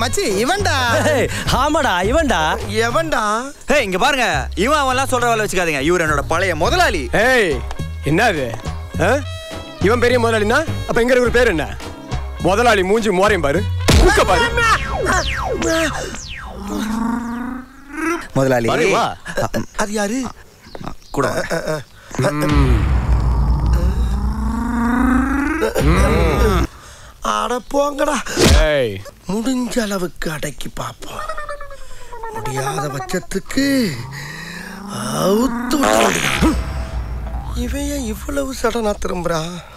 மச்சி இவன்டா ஏய், ஆமாடா இவன்டா எவன்டா ஏய் இங்க பாருங்க இவன் அவன்லாம் சொல்ற வேலை வச்சுக்காதீங்க இவர் என்னோட பழைய முதலாளி ஏய் என்ன இது ஆ? இவன் பெரிய முதலாளினா அப்ப இங்க இருக்கிற பேர் என்ன முதலாளி மூஞ்சி மோரையும் பாரு மூக்க பாரு முதலாளி பாரு, வா. அது யாரு கூட அட போங்கடா ஏய் முடிஞ்ச அளவுக்கு அடக்கி பார்ப்போம் முடியாத பட்சத்துக்கு அவுத்து விட்டுறலாம். இவன் ஏன் இவ்வளவு சடனா திரும்புறான்